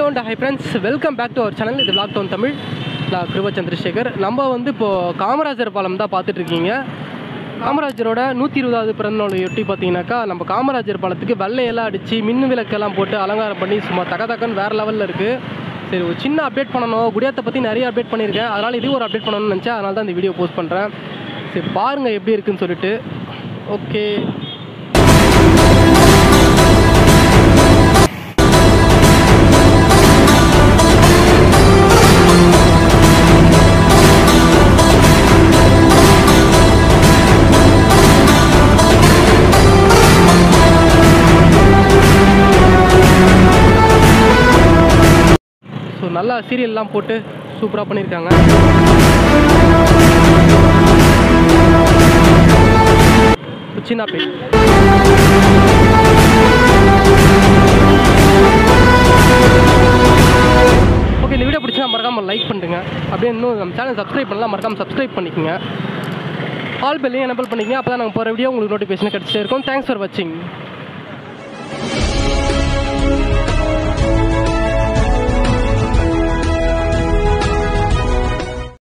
and hi friends welcome back to our channel இது vlog town Tamil நான் கிருப சந்திரசேகர் நம்ம வந்து இப்போது காமராஜர் பாலம் தான் பார்த்துட்டு இருக்கீங்க காமராஜரோட நூற்றி இருபதாவது பிறந்தநாளையொட்டி பார்த்தீங்கன்னாக்கா நம்ம காமராஜர் பாலத்துக்கு வெள்ளையெல்லாம் அடித்து மின் விளக்கெல்லாம் போட்டு அலங்காரம் பண்ணி சும்மா தக தக்கன்னு வேறு லெவலில் இருக்குது சரி ஒரு சின்ன அப்டேட் பண்ணணும் குடியாத்தை பற்றி நிறைய அப்டேட் பண்ணியிருக்கேன் அதனால் இது ஒரு அப்டேட் பண்ணணும்னு நினச்சேன் அதனால தான் இந்த வீடியோ போஸ்ட் பண்ணுறேன் சரி பாருங்கள் எப்படி இருக்குன்னு சொல்லிட்டு ஓகே ஸோ நல்லா சீரியல்லாம் போட்டு சூப்பராக பண்ணியிருக்காங்க சின்ன பேட் ஓகே இந்த வீடியோ பிடிச்சா மறக்காமல் லைக் பண்ணுங்க அப்படியே இன்னும் நம்ம சேனல் சப்ஸ்கிரைப் பண்ணலாம் மறக்காமல் சப்ஸ்கிரைப் பண்ணிக்கோங்க ஆல் பெல்லையும் எனபிள் பண்ணிக்கங்க அப்போ தான் நாங்கள் போகிற வீடியோ உங்களுக்கு நோட்டிஃபிகேஷன் கிடச்சிட்டே இருக்கும் தேங்க்ஸ் ஃபார் வாட்சிங்